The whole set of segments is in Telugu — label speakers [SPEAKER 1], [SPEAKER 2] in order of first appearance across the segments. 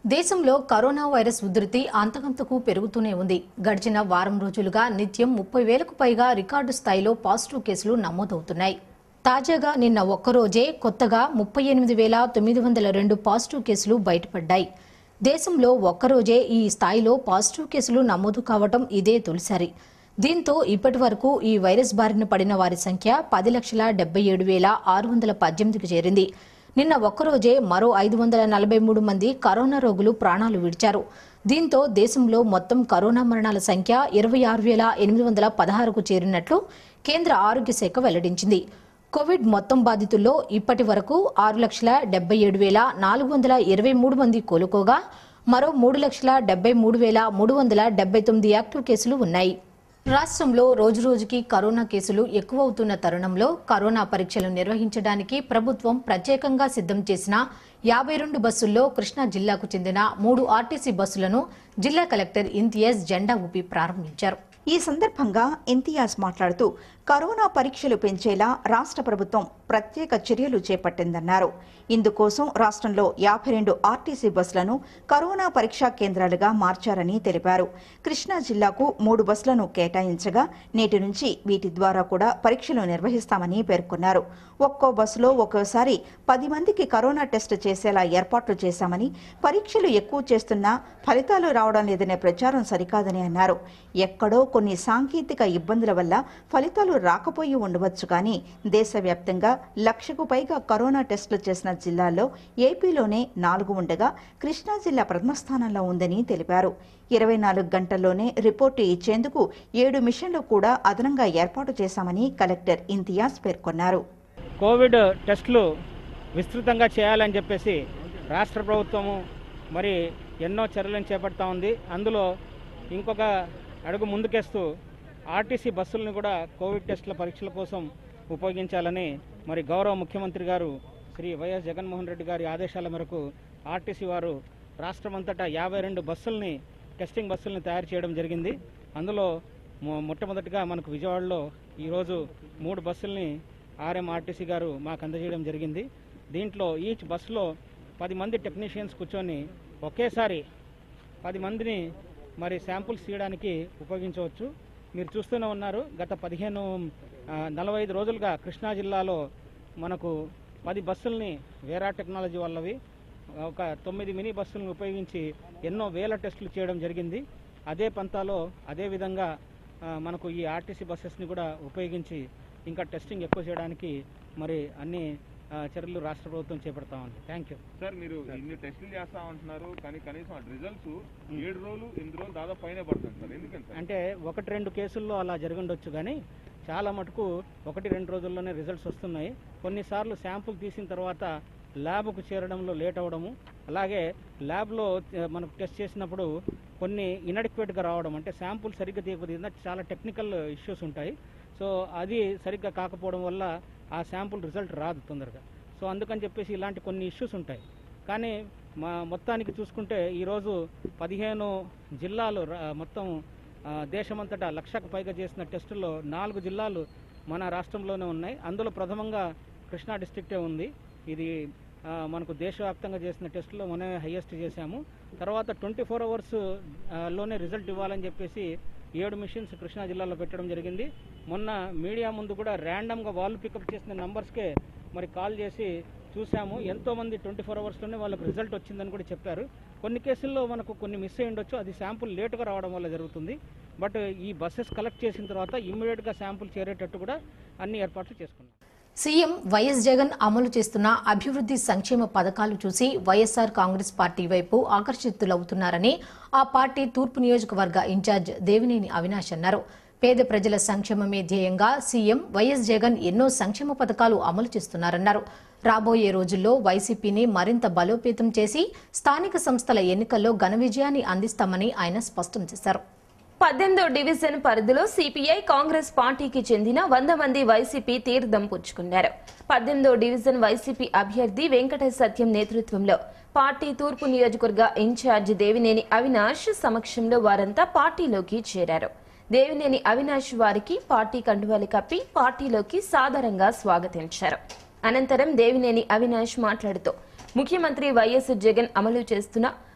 [SPEAKER 1] దేశంలో కరోనా వైరస్ ఉధృతి అంతకంతకు పెరుగుతూనే ఉంది గడిచిన వారం రోజులుగా నిత్యం ముప్పై వేలకు పైగా రికార్డు స్థాయిలో పాజిటివ్ కేసులు నమోదవుతున్నాయి తాజాగా నిన్న ఒక్కరోజే కొత్తగా ముప్పై ఎనిమిది వేల తొమ్మిది వందల రెండు పాజిటివ్ కేసులు బయటపడ్డాయి దేశంలో ఒక్కరోజే ఈ స్థాయిలో పాజిటివ్ కేసులు నమోదు కావటం ఇదే తొలిసారి దీంతో ఇప్పటి వరకు ఈ వైరస్ బారిన పడిన వారి సంఖ్య పది లక్షల డెబ్బై ఏడు వేల ఆరు వందల పద్దెనిమిదికి చేరింది నిన్న ఒక్కరోజే మరో ఐదు వందల నలభై మూడు మంది కరోనా రోగులు ప్రాణాలు విడిచారు దీంతో దేశంలో మొత్తం కరోనా మరణాల సంఖ్య ఇరవై ఆరు వేల ఎనిమిది వందల పదహారుకు చేరినట్లు కేంద్ర ఆరోగ్య శాఖ వెల్లడించింది కోవిడ్ మొత్తం బాధితుల్లో ఇప్పటి వరకు ఆరు లక్షల డెబ్బై ఏడు వేల నాలుగు వందల ఇరవై మూడు మంది కోలుకోగా మరో మూడు లక్షల డెబ్బై మూడు వేల మూడు వందల డెబ్బై తొమ్మిది యాక్టివ్ కేసులు ఉన్నాయి రాష్ట్రంలో రోజురోజుకి కరోనా కేసులు ఎక్కువవుతున్న తరుణంలో కరోనా పరీక్షలు నిర్వహించడానికి ప్రభుత్వం ప్రత్యేకంగా సిద్ధం చేసిన యాభై రెండు బస్సుల్లో కృష్ణా జిల్లాకు చెందిన మూడు ఆర్టీసీ బస్సులను జిల్లా కలెక్టర్ ఇంతియాజ్ జెండా ఊపి ప్రారంభించారు
[SPEAKER 2] ఈ సందర్భంగా ఇంతియాజ్ మాట్లాడుతూ కరోనా పరీక్షలు పెంచేలా రాష్ట్ర ప్రభుత్వం ప్రత్యేక చర్యలు చేపట్టిందన్నారు ఇందుకోసం రాష్ట్రంలో యాభై రెండు ఆర్టీసీ బస్సులను కరోనా పరీక్షా కేంద్రాలుగా మార్చారని తెలిపారు కృష్ణా జిల్లాకు మూడు బస్సులను కేటాయించగా నేటి నుంచి వీటి ద్వారా కూడా పరీక్షలు నిర్వహిస్తామని పేర్కొన్నారు ఒక్కో బస్సులో ఒక్కోసారి పది మందికి కరోనా టెస్ట్ చేసేలా ఏర్పాట్లు చేశామని పరీక్షలు ఎక్కువ చేస్తున్నా ఫలితాలు రావడం లేదనే ప్రచారం సరికాదని అన్నారు ఎక్కడో కొన్ని సాంకేతిక ఇబ్బందుల వల్ల ఫలితాలు రాకపోయి ఉండవచ్చు కానీ దేశవ్యాప్తంగా లక్షకు పైగా కరోనా టెస్టులు చేసిన జిల్లాల్లో ఏపీలోనే నాలుగు ఉండగా కృష్ణా జిల్లా ప్రథమ స్థానంలో ఉందని తెలిపారు ఇరవై నాలుగు గంటల్లోనే రిపోర్టు ఇచ్చేందుకు ఏడు మిషన్లు కూడా అదనంగా ఏర్పాటు చేశామని కలెక్టర్ ఇంతియాజ్ పేర్కొన్నారు
[SPEAKER 3] కోవిడ్ టెస్టులు విస్తృతంగా చేయాలని చెప్పేసి రాష్ట్ర ప్రభుత్వము మరి ఎన్నో చర్యలను చేపడతా ఉంది అందులో ఇంకొక అడుగు ముందుకేస్తూ ఆర్టీసీ బస్సులను కూడా కోవిడ్ టెస్టుల పరీక్షల కోసం ఉపయోగించాలని మరి గౌరవ ముఖ్యమంత్రి గారు శ్రీ వైఎస్ జగన్మోహన్ రెడ్డి గారి ఆదేశాల మేరకు ఆర్టీసీ వారు రాష్ట్రమంతటా యాభై రెండు బస్సుల్ని టెస్టింగ్ బస్సుల్ని తయారు చేయడం జరిగింది అందులో మొ- మొట్టమొదటిగా మనకు విజయవాడలో ఈరోజు మూడు బస్సుల్ని ఆర్ఎంఆర్టీసీ గారు మాకు అందజేయడం జరిగింది దీంట్లో ఈచ్ బస్సులో పది మంది టెక్నీషియన్స్ కూర్చొని ఒకేసారి పది మందిని మరి శాంపుల్స్ తీయడానికి ఉపయోగించవచ్చు మీరు చూస్తూనే ఉన్నారు గత పదిహేను ఆ, నలభై ఐదు రోజులుగా కృష్ణా జిల్లాలో మనకు పది బస్సుల్ని వేరా టెక్నాలజీ వాళ్ళవి ఒక తొమ్మిది మినీ బస్సులను ఉపయోగించి ఎన్నో వేల టెస్టులు చేయడం జరిగింది అదే పంతాలో అదే విధంగా ఆ, మనకు ఈ ఆర్టీసీ బస్సెస్ని కూడా ఉపయోగించి ఇంకా టెస్టింగ్ ఎక్కువ చేయడానికి మరి అన్ని ఆ, చర్యలు రాష్ట్ర ప్రభుత్వం చేపడతా ఉంది థ్యాంక్ యూ
[SPEAKER 4] సార్ మీరు ఇన్ని టెస్టులు చేస్తా ఉంటున్నారు కానీ కనీసం ఆ రిజల్ట్స్ ఏడు రోజులు ఎనిమిది రోజులు దాదాపు పైన పడుతుంది సార్ ఎందుకని సార్
[SPEAKER 3] అంటే ఒకటి రెండు కేసుల్లో అలా జరగండొచ్చు కానీ చాలా మటుకు ఒకటి రెండు రోజుల్లోనే రిజల్ట్స్ వస్తున్నాయి కొన్నిసార్లు శాంపుల్ తీసిన తర్వాత ల్యాబ్కు చేరడంలో లేట్ అవ్వడము అలాగే ల్యాబ్లో ఆ, మనకు టెస్ట్ చేసినప్పుడు కొన్ని ఇన్అడిక్వేట్గా రావడం అంటే శాంపుల్ సరిగ్గా తీయకపోతే ఏదైనా చాలా టెక్నికల్ ఇష్యూస్ ఉంటాయి సో అది సరిగ్గా కాకపోవడం వల్ల ఆ శాంపుల్ రిజల్ట్ రాదు తొందరగా సో అందుకని చెప్పేసి ఇలాంటి కొన్ని ఇష్యూస్ ఉంటాయి కానీ మా మొత్తానికి చూసుకుంటే ఈరోజు పదిహేను జిల్లాలు రా- మొత్తం ఆ, దేశమంతటా లక్షకు పైగా చేసిన టెస్టుల్లో నాలుగు జిల్లాలు మన రాష్ట్రంలోనే ఉన్నాయి అందులో ప్రథమంగా కృష్ణా డిస్ట్రిక్టే ఉంది ఇది ఆ, మనకు దేశవ్యాప్తంగా చేసిన టెస్టులో మనమే హైయెస్ట్ చేశాము తర్వాత ట్వంటీ ఫోర్ అవర్స్ లోనే రిజల్ట్ ఇవ్వాలని చెప్పేసి ఏడు మిషన్స్ కృష్ణా జిల్లాలో పెట్టడం జరిగింది మొన్న మీడియా ముందు కూడా ర్యాండమ్గా వాళ్ళు పికప్ చేసిన నంబర్స్కే మరి కాల్ చేసి చూసాము ఎంతో మంది ట్వంటీ ఫోర్ అవర్స్లోనే వాళ్ళకి రిజల్ట్ వచ్చిందని కూడా చెప్పారు కొన్ని కేసుల్లో మనకు కొన్ని మిస్ అయి ఉండొచ్చు అది శాంపుల్ లేటుగా రావడం వల్ల జరుగుతుంది బట్ ఈ బస్సెస్ కలెక్ట్ చేసిన తర్వాత ఇమ్మీడియట్గా శాంపుల్ చేరేటట్టు కూడా అన్ని ఏర్పాట్లు చేసుకున్నాం
[SPEAKER 1] సీఎం వైఎస్ జగన్ అమలు చేస్తున్న అభివృద్ధి సంక్షేమ పథకాలు చూసి వైఎస్ఆర్ కాంగ్రెస్ పార్టీ వైపు ఆకర్షితులవుతున్నారని ఆ పార్టీ తూర్పు నియోజకవర్గ ఇన్ఛార్జ్ దేవినేని అవినాష్ అన్నారు పేద ప్రజల సంక్షేమమే ధ్యేయంగా సీఎం వైఎస్ జగన్ ఎన్నో సంక్షేమ పథకాలు అమలు చేస్తున్నారన్నారు రాబోయే రోజుల్లో వైసీపీని మరింత బలోపేతం చేసి స్థానిక సంస్థల ఎన్నికల్లో ఘన విజయాన్ని అందిస్తామని ఆయన స్పష్టం చేశారు
[SPEAKER 5] పద్దెనిమిదో డివిజన్ పరిధిలో సిపిఐ కాంగ్రెస్ పార్టీకి చెందిన వంద మంది వైసీపీ తీర్థం పుచ్చుకున్నారు పద్దెనిమిదో డివిజన్ వైసీపీ అభ్యర్థి వెంకటేశ్ సత్యం నేతృత్వంలో పార్టీ తూర్పు నియోజకవర్గ ఇన్ఛార్జ్ దేవినేని అవినాష్ సమక్షంలో వారంతా పార్టీలోకి చేరారు దేవినేని అవినాష్ వారికి పార్టీ కండువాలు కప్పి పార్టీలోకి సాదరంగా స్వాగతించారు అనంతరం దేవినేని అవినాష్ మాట్లాడుతూ ముఖ్యమంత్రి వైఎస్ జగన్ అమలు చేస్తున్న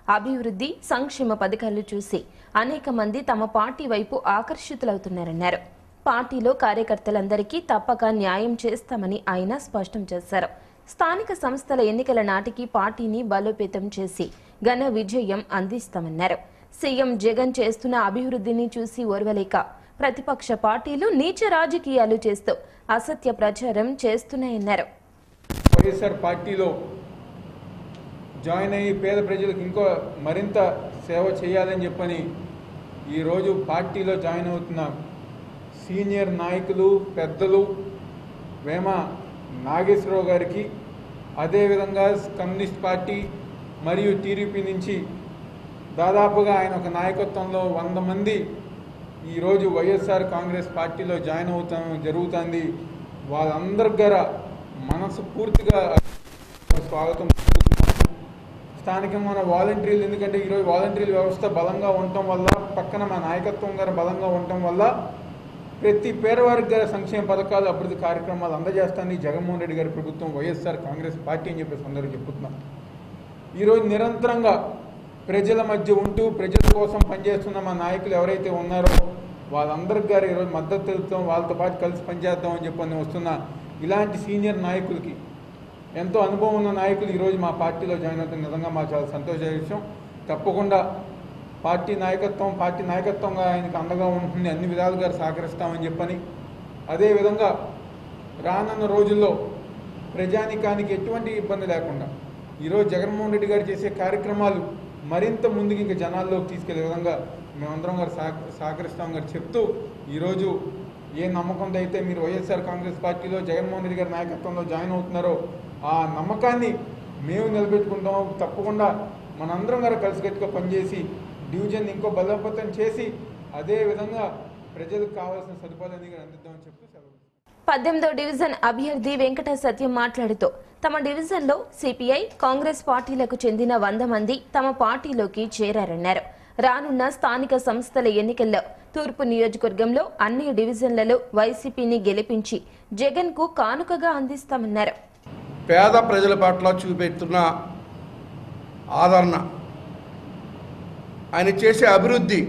[SPEAKER 5] అభివృద్ధి సంక్షేమ పథకాలు చూసి అనేక మంది తమ పార్టీ వైపు ఆకర్షితులవుతున్నారన్నారు పార్టీలో కార్యకర్తలందరికీ తప్పక న్యాయం చేస్తామని ఆయన స్పష్టం చేశారు స్థానిక సంస్థల ఎన్నికల నాటికి పార్టీని బలోపేతం చేసి ఘన విజయం అందిస్తామన్నారు సీఎం జగన్ చేస్తున్న అభివృద్ధిని చూసి ఓర్వలేక ప్రతిపక్ష పార్టీలు నీచ రాజకీయాలు చేస్తూ అసత్య ప్రచారం చేస్తున్నాయన్నారు
[SPEAKER 6] వైఎస్ఆర్ పార్టీలో జాయిన్ అయ్యి పేద ప్రజలకు ఇంకో మరింత సేవ చేయాలని చెప్పని ఈరోజు పార్టీలో జాయిన్ అవుతున్న సీనియర్ నాయకులు పెద్దలు వేమ నాగేశ్వరరావు గారికి అదేవిధంగా కమ్యూనిస్ట్ పార్టీ మరియు టీడీపీ నుంచి దాదాపుగా ఆయన ఒక నాయకత్వంలో వంద మంది ఈరోజు వైఎస్ఆర్ కాంగ్రెస్ పార్టీలో జాయిన్ అవుతాం జరుగుతుంది వాళ్ళందరి గార మనసు పూర్తిగా స్వాగతం స్థానికంగా ఉన్న వాలంటీర్లు ఎందుకంటే ఈరోజు వాలంటీర్ల వ్యవస్థ బలంగా ఉండటం వల్ల పక్కన మా నాయకత్వం గారు బలంగా ఉండటం వల్ల ప్రతి పేదవారికి గారి సంక్షేమ పథకాలు అభివృద్ధి కార్యక్రమాలు అందజేస్తానని జగన్మోహన్ రెడ్డి గారి ప్రభుత్వం వైఎస్ఆర్ కాంగ్రెస్ పార్టీ అని చెప్పేసి అందరూ చెప్పుతున్నాం ఈరోజు నిరంతరంగా ప్రజల మధ్య ఉంటూ ప్రజల కోసం పనిచేస్తున్న మా నాయకులు ఎవరైతే ఉన్నారో వాళ్ళందరికి గారు ఈరోజు మద్దతు తెలుపుతాం వాళ్ళతో పాటు కలిసి పనిచేద్దాం అని చెప్పని వస్తున్న ఇలాంటి సీనియర్ నాయకులకి ఎంతో అనుభవం ఉన్న నాయకులు ఈరోజు మా పార్టీలో జాయిన్ అవుతుంది నిజంగా మాకు చాలా సంతోష విషయం తప్పకుండా పార్టీ నాయకత్వం పార్టీ నాయకత్వంగా ఆయనకు అండగా ఉంటుంది అన్ని విధాలుగా సహకరిస్తామని చెప్పని అదేవిధంగా రానున్న రోజుల్లో ప్రజానికానికి ఎటువంటి ఇబ్బంది లేకుండా ఈరోజు జగన్మోహన్ రెడ్డి గారు చేసే కార్యక్రమాలు మరింత ముందుకు ఇంకా జనాల్లోకి తీసుకెళ్లే విధంగా మేమందరం గారు సహ సహకరిస్తాం గారు చెప్తూ ఈరోజు ఏ నమ్మకంతో అయితే మీరు వైఎస్ఆర్ కాంగ్రెస్ పార్టీలో జగన్మోహన్ రెడ్డి గారి నాయకత్వంలో జాయిన్ అవుతున్నారో ఆ నమ్మకాన్ని మేము నిలబెట్టుకుంటాం తప్పకుండా మనందరం గారు కలిసికట్టుగా పనిచేసి డివిజన్ ఇంకో బలోపేతం చేసి అదే విధంగా ప్రజలకు కావాల్సిన సదుపాయాలన్నీ కూడా అందిద్దామని చెప్తూ సెలవు
[SPEAKER 5] పద్దెనిమిదో డివిజన్ అభ్యర్థి వెంకట సత్యం మాట్లాడుతూ తమ డివిజన్లో సిపిఐ కాంగ్రెస్ పార్టీలకు చెందిన వంద మంది తమ పార్టీలోకి చేరారన్నారు రానున్న స్థానిక సంస్థల ఎన్నికల్లో తూర్పు నియోజకవర్గంలో అన్ని డివిజన్లలో వైసీపీని గెలిపించి జగన్ కు కానుకగా అందిస్తామన్నారు
[SPEAKER 7] పేద ప్రజల పట్ల చూపెడుతున్న ఆదరణ ఆయన చేసే అభివృద్ధి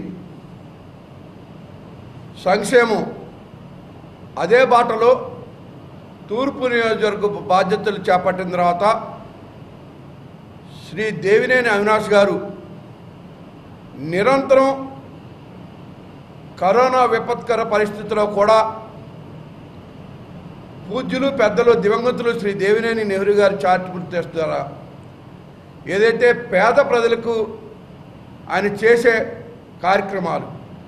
[SPEAKER 7] సంక్షేమం అదే బాటలో తూర్పు నియోజకవర్గ బాధ్యతలు చేపట్టిన తర్వాత శ్రీ దేవినేని అవినాష్ గారు నిరంతరం కరోనా విపత్కర పరిస్థితిలో కూడా పూజ్యులు పెద్దలు దివంగతులు శ్రీ దేవినేని నెహ్రూ గారి చారిటబుల్ ట్రస్ట్ ద్వారా ఏదైతే పేద ప్రజలకు ఆయన చేసే కార్యక్రమాలు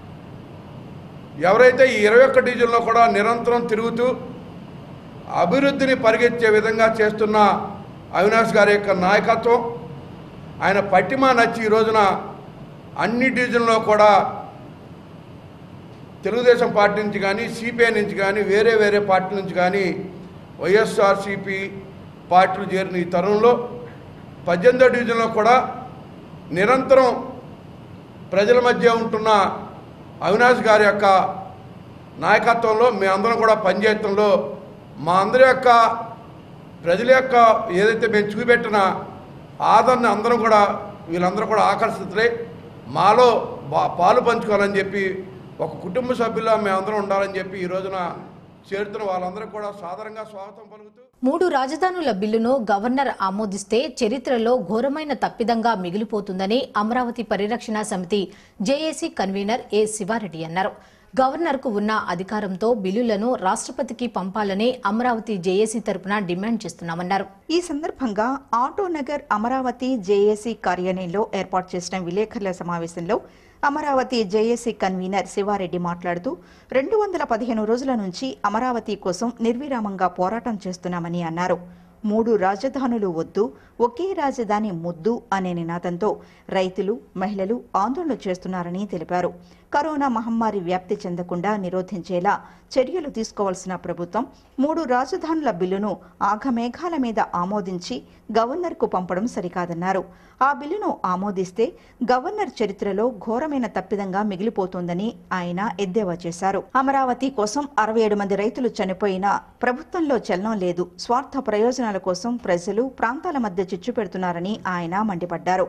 [SPEAKER 7] ఎవరైతే ఈ ఇరవై ఒక్క డివిజన్లో కూడా నిరంతరం తిరుగుతూ అభివృద్ధిని పరిగెత్తే విధంగా చేస్తున్న అవినాష్ గారి యొక్క నాయకత్వం ఆయన పట్టిమ నచ్చి ఈ రోజున అన్ని డివిజన్లో కూడా తెలుగుదేశం పార్టీ నుంచి కానీ సిపిఐ నుంచి కానీ వేరే వేరే పార్టీ నుంచి కానీ వైఎస్ఆర్సిపి పార్టీలు చేరిన ఈ తరుణంలో పద్దెనిమిదో డివిజన్లో కూడా నిరంతరం ప్రజల మధ్య ఉంటున్న అవినాష్ గారి యొక్క నాయకత్వంలో మేమందరం కూడా పనిచేయటంలో మా అందరి యొక్క ప్రజల యొక్క ఏదైతే మేము చూపెట్టిన ఆదరణ అందరం కూడా వీళ్ళందరూ కూడా ఆకర్షితులై మాలో బా పాలు పంచుకోవాలని చెప్పి ఒక కుటుంబ సభ్యులా మేమందరం ఉండాలని చెప్పి ఈ రోజున చేరుతున్న వాళ్ళందరూ కూడా సాధారణంగా స్వాగతం పలుకుతూ
[SPEAKER 1] మూడు రాజధానుల బిల్లును గవర్నర్ ఆమోదిస్తే చరిత్రలో ఘోరమైన తప్పిదంగా మిగిలిపోతుందని అమరావతి పరిరక్షణ సమితి జేఏసీ కన్వీనర్ ఏ శివారెడ్డి అన్నారు గవర్నర్కు ఉన్న అధికారంతో బిల్లులను రాష్ట్రపతికి పంపాలని అమరావతి జేఏసీ తరపున డిమాండ్ చేస్తున్నామన్నారు
[SPEAKER 2] ఈ సందర్భంగా ఆటోనగర్ అమరావతి జేఏసీ కార్యాలయంలో ఏర్పాటు చేసిన విలేకరుల సమావేశంలో అమరావతి జేఏసీ కన్వీనర్ శివారెడ్డి మాట్లాడుతూ రెండు వందల పదిహేను రోజుల నుంచి అమరావతి కోసం నిర్విరామంగా పోరాటం చేస్తున్నామని అన్నారు మూడు రాజధానులు వద్దు ఒకే రాజధాని ముద్దు అనే నినాదంతో రైతులు మహిళలు ఆందోళన చేస్తున్నారని తెలిపారు కరోనా మహమ్మారి వ్యాప్తి చెందకుండా నిరోధించేలా చర్యలు తీసుకోవాల్సిన ప్రభుత్వం మూడు రాజధానుల బిల్లును ఆఘమేఘాల మీద ఆమోదించి గవర్నర్కు పంపడం సరికాదన్నారు ఆ బిల్లును ఆమోదిస్తే గవర్నర్ చరిత్రలో ఘోరమైన తప్పిదంగా మిగిలిపోతోందని ఆయన ఎద్దేవా చేశారు అమరావతి కోసం అరవై ఏడు మంది రైతులు చనిపోయినా ప్రభుత్వంలో చలనం లేదు స్వార్థ ప్రయోజనాల కోసం ప్రజలు ప్రాంతాల మధ్య చిచ్చు పెడుతున్నారని ఆయన మండిపడ్డారు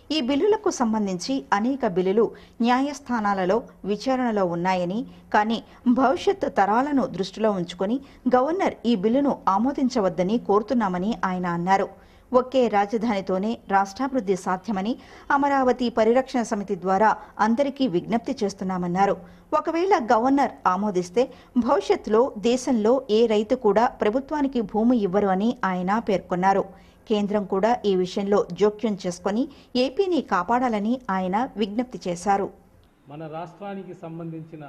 [SPEAKER 2] ఈ బిల్లులకు సంబంధించి అనేక బిల్లులు న్యాయస్థానాలలో విచారణలో ఉన్నాయని కానీ భవిష్యత్ తరాలను దృష్టిలో ఉంచుకొని గవర్నర్ ఈ బిల్లును ఆమోదించవద్దని కోరుతున్నామని ఆయన అన్నారు ఒకే రాజధానితోనే రాష్ట్రాభివృద్ధి సాధ్యమని అమరావతి పరిరక్షణ సమితి ద్వారా అందరికీ విజ్ఞప్తి చేస్తున్నామన్నారు ఒకవేళ గవర్నర్ ఆమోదిస్తే భవిష్యత్తులో దేశంలో ఏ రైతు కూడా ప్రభుత్వానికి భూమి ఇవ్వరు అని ఆయన పేర్కొన్నారు కేంద్రం కూడా ఈ విషయంలో జోక్యం చేసుకొని ఏపీని కాపాడాలని ఆయన విజ్ఞప్తి చేశారు
[SPEAKER 8] మన రాష్ట్రానికి సంబంధించిన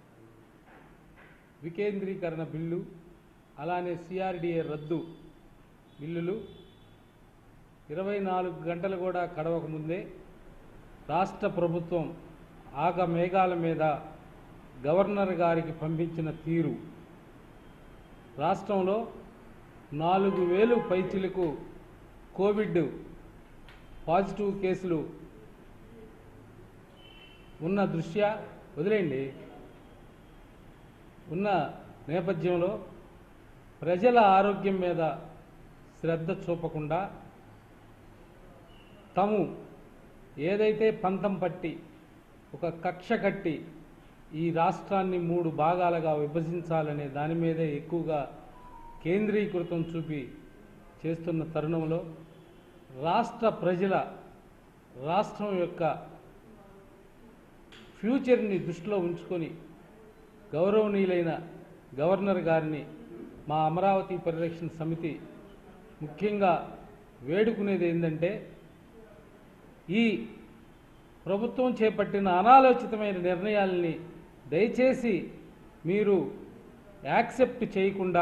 [SPEAKER 8] వికేంద్రీకరణ బిల్లు అలానే సిఆర్డిఏ రద్దు బిల్లులు ఇరవై నాలుగు గంటలు కూడా గడవక ముందే రాష్ట్ర ప్రభుత్వం ఆగ మేఘాల మీద గవర్నర్ గారికి పంపించిన తీరు రాష్ట్రంలో నాలుగు వేలు పైచిలకు కోవిడ్ పాజిటివ్ కేసులు ఉన్న దృష్ట్యా వదిలేయండి ఉన్న నేపథ్యంలో ప్రజల ఆరోగ్యం మీద శ్రద్ధ చూపకుండా తాము ఏదైతే పంతం పట్టి ఒక కక్ష కట్టి ఈ రాష్ట్రాన్ని మూడు భాగాలుగా విభజించాలనే దాని మీదే ఎక్కువగా కేంద్రీకృతం చూపి చేస్తున్న తరుణంలో రాష్ట్ర ప్రజల రాష్ట్రం యొక్క ఫ్యూచర్ని దృష్టిలో ఉంచుకొని గౌరవనీయులైన గవర్నర్ గారిని మా అమరావతి పరిరక్షణ సమితి ముఖ్యంగా వేడుకునేది ఏంటంటే ఈ ప్రభుత్వం చేపట్టిన అనాలోచితమైన నిర్ణయాల్ని దయచేసి మీరు యాక్సెప్ట్ చేయకుండా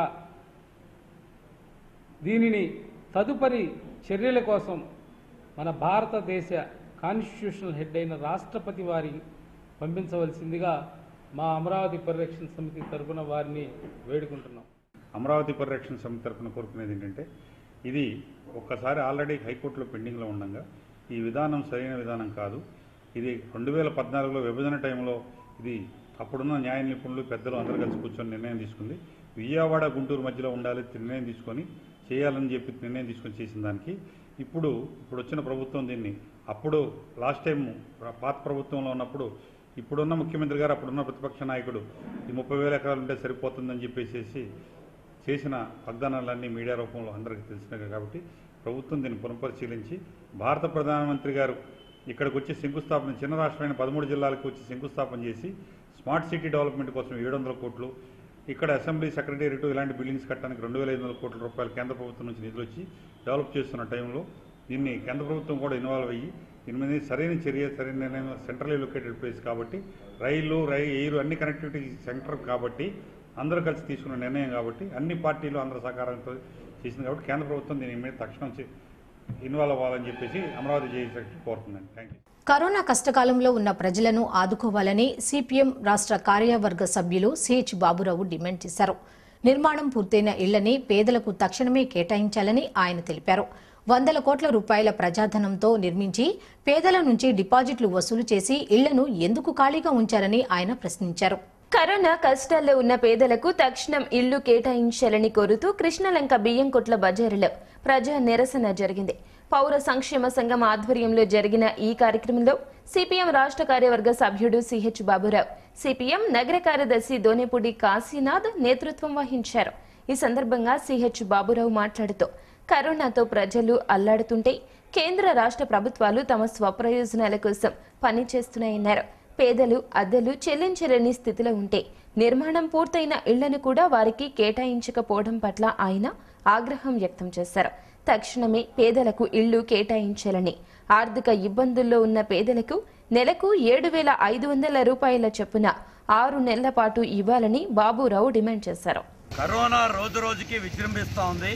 [SPEAKER 8] దీనిని తదుపరి చర్యల కోసం మన భారతదేశ కాన్స్టిట్యూషనల్ హెడ్ అయిన రాష్ట్రపతి వారి పంపించవలసిందిగా మా అమరావతి పరిరక్షణ సమితి తరపున వారిని వేడుకుంటున్నాం
[SPEAKER 9] అమరావతి పరిరక్షణ సమితి తరఫున కోరుకునేది ఏంటంటే ఇది ఒక్కసారి ఆల్రెడీ హైకోర్టులో పెండింగ్లో ఉండగా ఈ విధానం సరైన విధానం కాదు ఇది రెండు వేల పద్నాలుగులో విభజన టైంలో ఇది అప్పుడున్న న్యాయ నిపుణులు పెద్దలు అందరూ కలిసి కూర్చొని నిర్ణయం తీసుకుంది విజయవాడ గుంటూరు మధ్యలో ఉండాలి నిర్ణయం తీసుకొని చేయాలని చెప్పి నిర్ణయం తీసుకొని చేసిన దానికి ఇప్పుడు ఇప్పుడు వచ్చిన ప్రభుత్వం దీన్ని అప్పుడు లాస్ట్ టైం పాత ప్రభుత్వంలో ఉన్నప్పుడు ఇప్పుడున్న ముఖ్యమంత్రి గారు అప్పుడున్న ప్రతిపక్ష నాయకుడు ఈ ముప్పై వేల ఎకరాలు ఉంటే సరిపోతుందని చెప్పేసి చేసిన వాగ్దానాలన్నీ మీడియా రూపంలో అందరికీ తెలిసినవి కాబట్టి ప్రభుత్వం దీన్ని పునఃపరిశీలించి భారత ప్రధానమంత్రి గారు ఇక్కడికి వచ్చి శంకుస్థాపన చిన్న రాష్ట్రమైన పదమూడు జిల్లాలకు వచ్చి శంకుస్థాపన చేసి స్మార్ట్ సిటీ డెవలప్మెంట్ కోసం ఏడు వందల కోట్లు ఇక్కడ అసెంబ్లీ సెక్రటేరియట్ ఇలాంటి బిల్డింగ్స్ కట్టడానికి రెండు వేల ఐదు వందల కోట్ల రూపాయలు కేంద్ర ప్రభుత్వం నుంచి నిధులు వచ్చి డెవలప్ చేస్తున్న టైంలో దీన్ని కేంద్ర ప్రభుత్వం కూడా ఇన్వాల్వ్ అయ్యి దీని మీద సరైన చర్య సరైన నిర్ణయం సెంట్రల్ లొకేటెడ్ ప్లేస్ కాబట్టి రైలు రై ఎయిర్ అన్ని కనెక్టివిటీ సెంటర్ కాబట్టి అందరూ కలిసి తీసుకున్న నిర్ణయం కాబట్టి అన్ని పార్టీలు అందరి సహకారంతో చేసింది కాబట్టి కేంద్ర ప్రభుత్వం దీని మీద తక్షణం చే- ఇన్వాల్వ్ అవ్వాలని చెప్పేసి అమరావతి జేఈ సెక్రటరీ కోరుతుందండి థ్యాంక్ యూ
[SPEAKER 1] కరోనా కష్టకాలంలో ఉన్న ప్రజలను ఆదుకోవాలని సిపిఎం రాష్ట్ర కార్యవర్గ సభ్యులు సిహెచ్ బాబురావు డిమాండ్ చేశారు నిర్మాణం పూర్తయిన ఇళ్లని పేదలకు తక్షణమే కేటాయించాలని ఆయన తెలిపారు వందల కోట్ల రూపాయల ప్రజాధనంతో నిర్మించి పేదల నుంచి డిపాజిట్లు వసూలు చేసి ఇళ్లను ఎందుకు ఖాళీగా ఉంచారని ఆయన ప్రశ్నించారు
[SPEAKER 5] కరోనా కష్టాల్లో ఉన్న పేదలకు తక్షణం ఇళ్లు కేటాయించాలని కోరుతూ కృష్ణలంక బియ్యంకొట్ల బజారులో ప్రజా నిరసన జరిగింది పౌర సంక్షేమ సంఘం ఆధ్వర్యంలో జరిగిన ఈ కార్యక్రమంలో సిపిఎం రాష్ట్ర కార్యవర్గ సభ్యుడు సిహెచ్ బాబురావు సిపిఎం నగర కార్యదర్శి దోనేపూడి కాశీనాథ్ నేతృత్వం వహించారు ఈ సందర్భంగా సిహెచ్ బాబురావు మాట్లాడుతూ కరోనాతో ప్రజలు అల్లాడుతుంటే కేంద్ర రాష్ట్ర ప్రభుత్వాలు తమ స్వప్రయోజనాల కోసం పనిచేస్తున్నాయన్నారు పేదలు అద్దెలు చెల్లించలేని స్థితిలో ఉంటే నిర్మాణం పూర్తయిన ఇళ్లను కూడా వారికి కేటాయించకపోవడం పట్ల ఆయన ఆగ్రహం వ్యక్తం చేశారు తక్షణమే పేదలకు ఇళ్లు కేటాయించాలని ఆర్థిక ఇబ్బందుల్లో ఉన్న పేదలకు నెలకు ఏడు వేల ఐదు వందల రూపాయల చొప్పున ఆరు నెలల పాటు ఇవ్వాలని బాబురావు డిమాండ్ చేశారు
[SPEAKER 10] కరోనా రోజు రోజుకి విజృంభిస్తూ ఉంది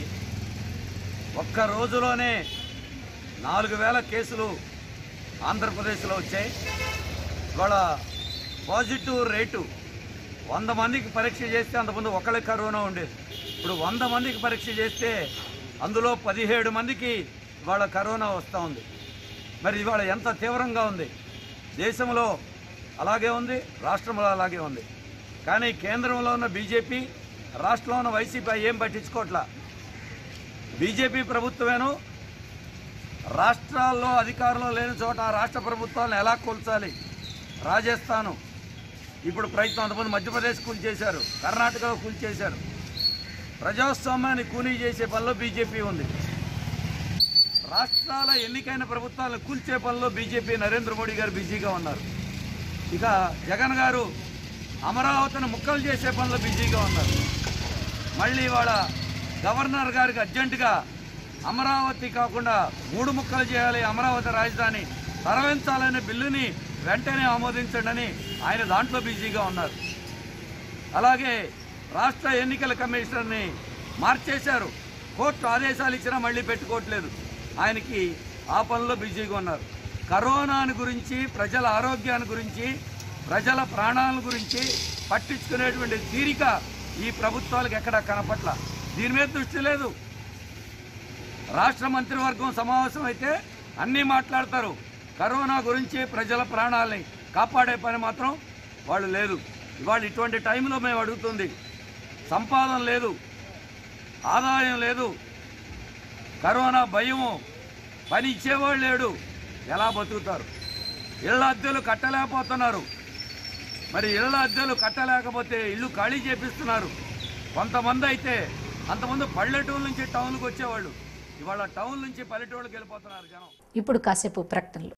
[SPEAKER 10] ఒక్క రోజులోనే నాలుగు వేల కేసులు ఆంధ్రప్రదేశ్లో వచ్చాయి ఇవాళ పాజిటివ్ రేటు వంద మందికి పరీక్ష చేస్తే అంతకుముందు ఒకళ్ళకి కరోనా ఉండేది ఇప్పుడు వంద మందికి పరీక్ష చేస్తే అందులో పదిహేడు మందికి ఇవాళ కరోనా వస్తూ ఉంది మరి ఇవాళ ఎంత తీవ్రంగా ఉంది దేశంలో అలాగే ఉంది రాష్ట్రంలో అలాగే ఉంది కానీ కేంద్రంలో ఉన్న బీజేపీ రాష్ట్రంలో ఉన్న వైసీపీ ఏం పట్టించుకోవట్లా బీజేపీ ప్రభుత్వమేను రాష్ట్రాల్లో అధికారంలో లేని చోట ఆ రాష్ట్ర ప్రభుత్వాలను ఎలా కూల్చాలి రాజస్థాను ఇప్పుడు ప్రయత్నం అంతకుముందు మధ్యప్రదేశ్ కూల్చేశారు కర్ణాటకలో కూల్చేశారు ప్రజాస్వామ్యాన్ని కూలీ చేసే పనిలో బీజేపీ ఉంది రాష్ట్రాల ఎన్నికైన ప్రభుత్వాలను కూల్చే పనిలో బీజేపీ నరేంద్ర మోడీ గారు బిజీగా ఉన్నారు ఇక జగన్ గారు అమరావతిని ముక్కలు చేసే పనిలో బిజీగా ఉన్నారు మళ్ళీ ఇవాళ గవర్నర్ గారికి అర్జెంటుగా అమరావతి కాకుండా మూడు ముక్కలు చేయాలి అమరావతి రాజధాని తరలించాలనే బిల్లుని వెంటనే ఆమోదించండి అని ఆయన దాంట్లో బిజీగా ఉన్నారు అలాగే రాష్ట్ర ఎన్నికల కమిషనర్ని మార్చేశారు కోర్టు ఆదేశాలు ఇచ్చినా మళ్ళీ పెట్టుకోవట్లేదు ఆయనకి ఆ పనిలో బిజీగా ఉన్నారు కరోనాని గురించి ప్రజల ఆరోగ్యాన్ని గురించి ప్రజల ప్రాణాల గురించి పట్టించుకునేటువంటి తీరిక ఈ ప్రభుత్వాలకు ఎక్కడ కనపట్ల దీని మీద దృష్టి లేదు రాష్ట్ర మంత్రివర్గం సమావేశం అయితే అన్నీ మాట్లాడతారు కరోనా గురించి ప్రజల ప్రాణాలని కాపాడే పని మాత్రం వాళ్ళు లేదు ఇవాళ ఇటువంటి టైంలో మేము అడుగుతుంది సంపాదన లేదు ఆదాయం లేదు కరోనా భయము పని ఇచ్చేవాళ్ళు లేడు ఎలా బతుకుతారు ఇళ్ళ అద్దెలు కట్టలేకపోతున్నారు మరి ఇళ్ళ అద్దెలు కట్టలేకపోతే ఇల్లు ఖాళీ చేపిస్తున్నారు కొంతమంది అయితే అంతమంది పల్లెటూరు నుంచి టౌన్కి వచ్చేవాళ్ళు ఇవాళ టౌన్ నుంచి పల్లెటూళ్ళకి వెళ్ళిపోతున్నారు జనం
[SPEAKER 1] ఇప్పుడు కాసేపు ప్రకటనలు